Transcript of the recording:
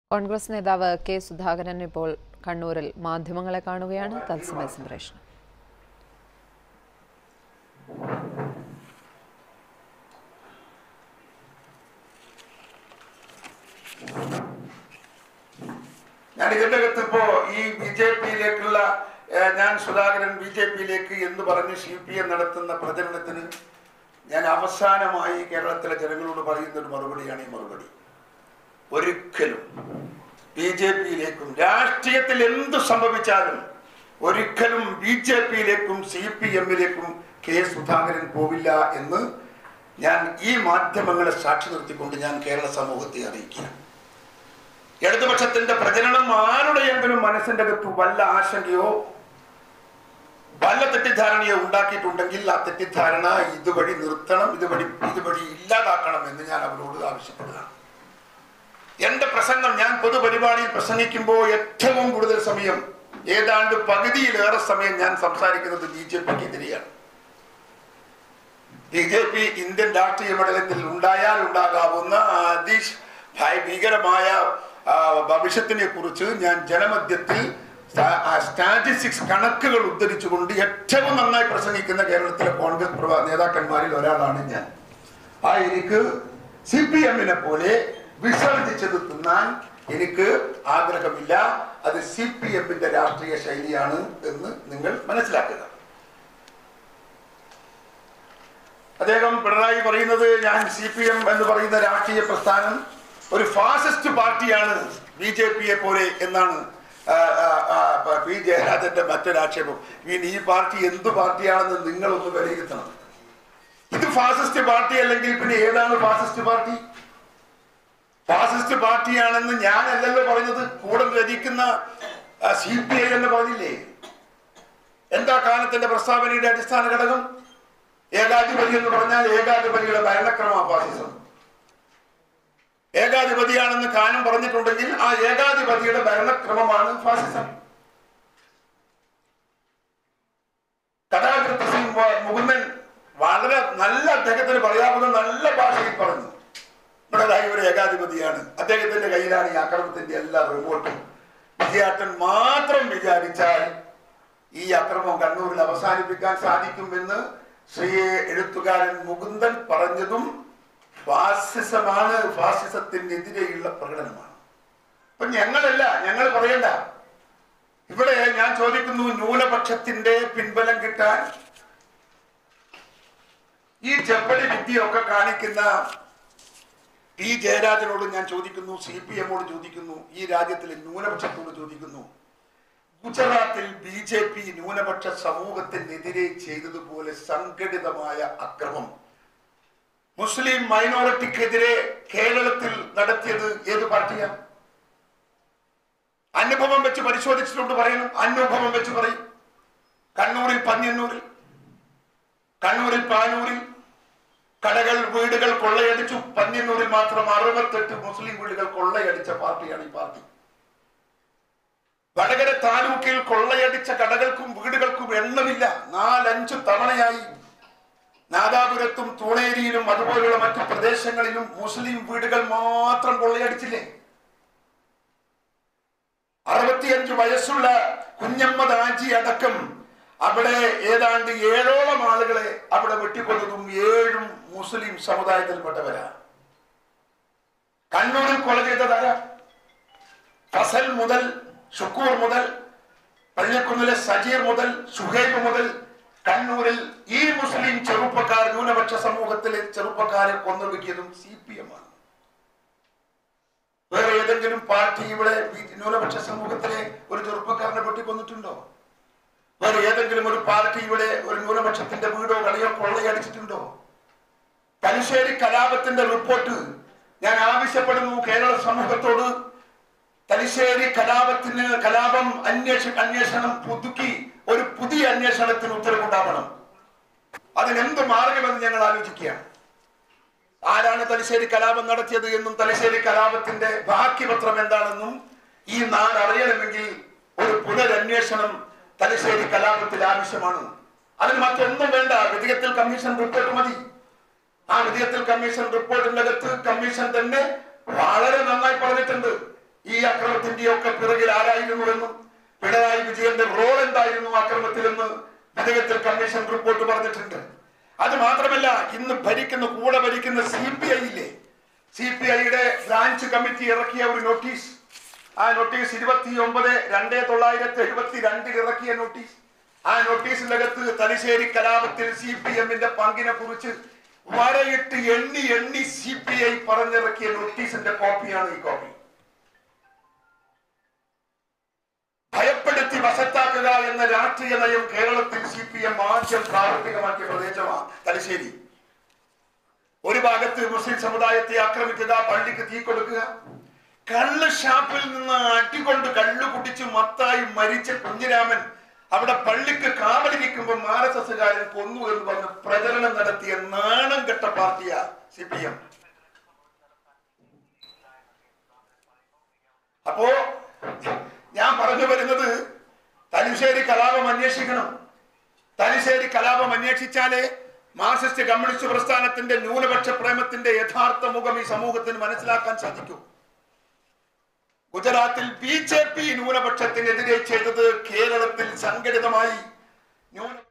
കോൺഗ്രസ് നേതാവ് കെ സുധാകരൻ ഇപ്പോൾ കണ്ണൂരിൽ മാധ്യമങ്ങളെ കാണുകയാണ് തത്സമയ സംപ്രേഷണം ഞാൻ ഇതിന്റെ അകത്ത് ഇപ്പോ ഈ ബി ജെ പിയിലേക്കുള്ള ഞാൻ സുധാകരൻ ബി ജെ പിയിലേക്ക് എന്ന് പറഞ്ഞ് സി പി എം നടത്തുന്ന പ്രചരണത്തിന് ഞാൻ അവസാനമായി കേരളത്തിലെ ജനങ്ങളോട് പറയുന്ന ഒരു മറുപടിയാണ് ഈ മറുപടി ഒരിക്കലും ബി ജെ പിയിലേക്കും രാഷ്ട്രീയത്തിൽ എന്ത് സംഭവിച്ചാലും ഒരിക്കലും ബി ജെ പിയിലേക്കും സി പി എമ്മിലേക്കും കെ സുധാകരൻ പോവില്ല എന്ന് ഞാൻ ഈ മാധ്യമങ്ങളെ സാക്ഷി നിർത്തിക്കൊണ്ട് ഞാൻ കേരള സമൂഹത്തെ അറിയിക്കുകയാണ് ഇടതുപക്ഷത്തിന്റെ പ്രചരണം ആരുടെയെങ്കിലും മനസ്സിന്റെ അകത്ത് വല്ല ആശങ്കയോ വല്ല തെറ്റിദ്ധാരണയോ ഉണ്ടാക്കിയിട്ടുണ്ടെങ്കിൽ ആ തെറ്റിദ്ധാരണ ഇതുവഴി നിർത്തണം ഇതുവഴി ഇതുവഴി ഇല്ലാതാക്കണം എന്ന് ഞാൻ അവരോട് ആവശ്യപ്പെടുകയാണ് എന്റെ പ്രസംഗം ഞാൻ പൊതുപരിപാടിയിൽ പ്രസംഗിക്കുമ്പോൾ ഏറ്റവും കൂടുതൽ സമയം ഏതാണ്ട് പകുതിയിലേറെ സമയം ഞാൻ സംസാരിക്കുന്നത് ബി ജെ പിക്ക് എതിരെയാണ് ബി ജെ പി ഇന്ത്യൻ രാഷ്ട്രീയ മണ്ഡലത്തിൽ ഉണ്ടായാൽ ഉണ്ടാകാവുന്ന അതി ഭീകരമായ ആ, ഭവിഷ്യത്തിനെ കുറിച്ച് ഞാൻ ജനമധ്യത്തിൽ സ്റ്റാറ്റിസ്റ്റിക്സ് കണക്കുകൾ ഉദ്ധരിച്ചുകൊണ്ട് ഏറ്റവും നന്നായി പ്രസംഗിക്കുന്ന കേരളത്തിലെ കോൺഗ്രസ് പ്രവ- നേതാക്കന്മാരിൽ ഒരാളാണ് ഞാൻ ആ എനിക്ക് സി പി എമ്മിനെ പോലെ വിസർജിച്ചത് തിന്നാൻ എനിക്ക് ആഗ്രഹമില്ല അത് സി പി എമ്മിന്റെ രാഷ്ട്രീയ ശൈലിയാണ് എന്ന് നിങ്ങൾ മനസ്സിലാക്കുക അദ്ദേഹം പിണറായി പറയുന്നത് ഞാൻ സി പി എം എന്ന് പറയുന്ന രാഷ്ട്രീയ പ്രസ്ഥാനം ഒരു ഫാസിസ്റ്റ് പാർട്ടിയാണ് ബി ജെ പിയെ പോലെ എന്നാണ് ആ, ആ, ആ, പ- പി ജയരാജന്റെ മറ്റൊരാക്ഷേപം ഇനി ഈ പാർട്ടി എന്ത് പാർട്ടിയാണെന്ന് നിങ്ങളൊന്ന് വിലയിരുത്തണം ഇത് ഫാസിസ്റ്റ് പാർട്ടി അല്ലെങ്കിൽ പിന്നെ ഏതാണ് ഫാസിസ്റ്റ് പാർട്ടി ഫാസിസ്റ്റ് പാർട്ടിയാണെന്ന് ഞാനല്ലല്ലോ പറഞ്ഞത് കൂടെ രചിക്കുന്ന സി പി ഐ എന്ന് പറഞ്ഞില്ലേ എന്താ കാലത്തിന്റെ പ്രസ്താവനയുടെ അടിസ്ഥാന ഘടകം ഏകാധിപതി എന്ന് പറഞ്ഞാൽ ഏകാധിപതിയുടെ ഭരണക്രമ ഫാസിസം ഏകാധിപതിയാണെന്ന് കാനം പറഞ്ഞിട്ടുണ്ടെങ്കിൽ ആ ഏകാധിപതിയുടെ ഭരണക്രമമാണ് ഫാസിസം കഥാകൃത്ത് സിംഗ് മു- മുകുന്ദൻ വളരെ നല്ല അദ്ദേഹത്തിന് പറയാവുന്ന നല്ല ഭാഷയിൽ പറഞ്ഞു പിണറായി ഒരു ഏകാധിപതിയാണ് അദ്ദേഹത്തിന്റെ കയ്യിലാണ് ഈ അക്രമത്തിന്റെ എല്ലാ റിപ്പോർട്ടും വിജയാട്ടൻ മാത്രം വിചാരിച്ചാൽ ഈ അക്രമം കണ്ണൂരിൽ അവസാനിപ്പിക്കാൻ സാധിക്കുമെന്ന് ശ്രീ എഴുത്തുകാരൻ മുകുന്ദൻ പറഞ്ഞതും ഫാസിസമാണ് ഫാസിസത്തിനെതിരെയുള്ള പ്രകടനമാണ് അപ്പൊ ഞങ്ങളല്ല ഞങ്ങൾ പറയണ്ട ഇവിടെ ഞാൻ ചോദിക്കുന്നു ന്യൂനപക്ഷത്തിന്റെ പിൻബലം കിട്ടാൻ ഈ ചെപ്പടി വിദ്യയൊക്കെ കാണിക്കുന്ന പി ജയരാജനോട് ഞാൻ ചോദിക്കുന്നു സി പി എമ്മോട് ചോദിക്കുന്നു ഈ രാജ്യത്തിലെ ന്യൂനപക്ഷത്തോട് ചോദിക്കുന്നു ഗുജറാത്തിൽ ബി ജെ പി ന്യൂനപക്ഷ സമൂഹത്തിനെതിരെ ചെയ്തതുപോലെ സംഘടിതമായ അക്രമം മുസ്ലിം മൈനോറിറ്റിക്കെതിരെ കേരളത്തിൽ നടത്തിയത് ഏത് പാർട്ടിയാണ് അനുഭവം വെച്ച് പരിശോധിച്ചിട്ടുണ്ട് പറയണം അനുഭവം വെച്ച് പറയും കണ്ണൂരിൽ പന്ന്യന്നൂരിൽ കണ്ണൂരിൽ പാനൂരിൽ കടകൾ വീടുകൾ കൊള്ളയടിച്ചു പന്ന്യന്നൂരിൽ മാത്രം അറുപത്തെട്ട് മുസ്ലിം വീടുകൾ കൊള്ളയടിച്ച പാർട്ടിയാണ് ഈ പാർട്ടി വടകര താലൂക്കിൽ കൊള്ളയടിച്ച കടകൾക്കും വീടുകൾക്കും എണ്ണമില്ല നാലഞ്ചു തവണയായി നാദാപുരത്തും തൂണേരിയിലും അതുപോലുള്ള മറ്റു പ്രദേശങ്ങളിലും മുസ്ലിം വീടുകൾ മാത്രം കൊള്ളയടിച്ചില്ലേ അറുപത്തിയഞ്ച് വയസ്സുള്ള കുഞ്ഞമ്മദ് ആജി അടക്കം അവിടെ ഏതാണ്ട് ഏഴോളം ആളുകളെ അവിടെ വെട്ടിക്കൊന്നതും ഏഴും മുസ്ലിം സമുദായത്തിൽപ്പെട്ടവരാ കണ്ണൂരിൽ കൊല ചെയ്തതാരാ ഫസൽ മുതൽ ഷുക്കൂർ മുതൽ പള്ളിക്കുന്നിലെ സജീർ മുതൽ സുഹൈബ് മുതൽ കണ്ണൂരിൽ ഈ മുസ്ലിം ചെറുപ്പക്കാർ ന്യൂനപക്ഷ സമൂഹത്തിലെ ചെറുപ്പക്കാരെ കൊന്നൊടുക്കിയതും സി പി എം ആണ് വേറെ ഏതെങ്കിലും പാർട്ടി ഇവിടെ ഈ ന്യൂനപക്ഷ സമൂഹത്തിലെ ഒരു ചെറുപ്പക്കാരനെ വെട്ടിക്കൊന്നിട്ടുണ്ടോ വേറെ ഏതെങ്കിലും ഒരു പാർട്ടി ഇവിടെ ഒരു ന്യൂനപക്ഷത്തിന്റെ വീടോ കളിയോ കൊള്ളയടിച്ചിട്ടുണ്ടോ തലശ്ശേരി കലാപത്തിന്റെ റിപ്പോർട്ട് ഞാൻ ആവശ്യപ്പെടുന്നു കേരള സമൂഹത്തോട് തലശ്ശേരി കലാപത്തിന് കലാപം അന്വേഷ അന്വേഷണം പുതുക്കി ഒരു പുതിയ അന്വേഷണത്തിന് ഉത്തരവുണ്ടാവണം അതിനെന്ത് മാർഗമെന്ന് ഞങ്ങൾ ആലോചിക്കുകയാണ് ആരാണ് തലശ്ശേരി കലാപം നടത്തിയത് എന്നും തലശ്ശേരി കലാപത്തിന്റെ ബാക്കിപത്രം എന്താണെന്നും ഈ നാട് അറിയണമെങ്കിൽ ഒരു പുനരന്വേഷണം തലശ്ശേരി കലാപത്തിൽ ആവശ്യമാണ് അതിന് മറ്റൊന്നും വേണ്ട വിധികത്തിൽ കമ്മീഷൻ റിപ്പോർട്ട് മതി ആ വിധികത്തിൽ കമ്മീഷൻ റിപ്പോർട്ടിന്റെ അകത്ത് കമ്മീഷൻ തന്നെ വളരെ നന്നായി പറഞ്ഞിട്ടുണ്ട് ഈ അക്രമത്തിന്റെയും ഒക്കെ പിറകിൽ ആരായിരുന്നുവെന്നും പിണറായി വിജയന്റെ റോൾ എന്തായിരുന്നു അക്രമത്തിലെന്ന് വിധേയത്തിൽ കമ്മീഷൻ റിപ്പോർട്ട് പറഞ്ഞിട്ടുണ്ട് അത് മാത്രമല്ല ഇന്ന് ഭരിക്കുന്ന കൂടെ ഭരിക്കുന്ന സി പി ഐ ഇല്ലേ സി പി ഐയുടെ ബ്രാഞ്ച് കമ്മിറ്റി ഇറക്കിയ ഒരു നോട്ടീസ് ആ നോട്ടീസ് ഇരുപത്തി ഒമ്പത് രണ്ടേ തൊള്ളായിരത്തി എഴുപത്തി രണ്ടിൽ ഇറക്കിയ നോട്ടീസ് ആ നോട്ടീസിനകത്ത് തലശ്ശേരി കലാപത്തിൽ സി പി എമ്മിന്റെ പങ്കിനെ കുറിച്ച് വരയിട്ട് എണ്ണി എണ്ണി സി പി ഐ പറഞ്ഞിറക്കിയ നോട്ടീസിന്റെ കോപ്പിയാണ് ഈ കോപ്പി ഭയപ്പെടുത്തി വശത്താക്കുക എന്ന രാഷ്ട്രീയ നയം കേരളത്തിൽ സി പി എം ആദ്യം പ്രാവർത്തികമാക്കിയ പ്രദേശമാണ് തലശ്ശേരി ഒരു ഭാഗത്ത് മുസ്ലിം സമുദായത്തെ ആക്രമിക്കുക പള്ളിക്ക് തീ കൊടുക്കുക കള്ള് ഷാപ്പിൽ നിന്ന് അടികൊണ്ട് കള്ളു കുടിച്ച് മത്തായി മരിച്ച കുഞ്ഞിരാമൻ അവിടെ പള്ളിക്ക് കാവലിരിക്കുമ്പോൾ ആർ എസ് എസ്സുകാരൻ കൊന്നു എന്ന് പറഞ്ഞ് പ്രചരണം നടത്തിയ നാണം കെട്ട പാർട്ടിയാ സി പി എം അപ്പോ ഞാൻ പറഞ്ഞു വരുന്നത് തലശ്ശേരി കലാപം അന്വേഷിക്കണം തലശ്ശേരി കലാപം അന്വേഷിച്ചാലേ മാർക്സിസ്റ്റ് കമ്മ്യൂണിസ്റ്റ് പ്രസ്ഥാനത്തിന്റെ ന്യൂനപക്ഷ പ്രേമത്തിന്റെ യഥാർത്ഥ മുഖം ഈ സമൂഹത്തിന് മനസ്സിലാക്കാൻ സാധിക്കൂ ഗുജറാത്തിൽ ബി ജെ പി ന്യൂനപക്ഷത്തിനെതിരെ ചെയ്തത് കേരളത്തിൽ സംഘടിതമായി ന്യൂന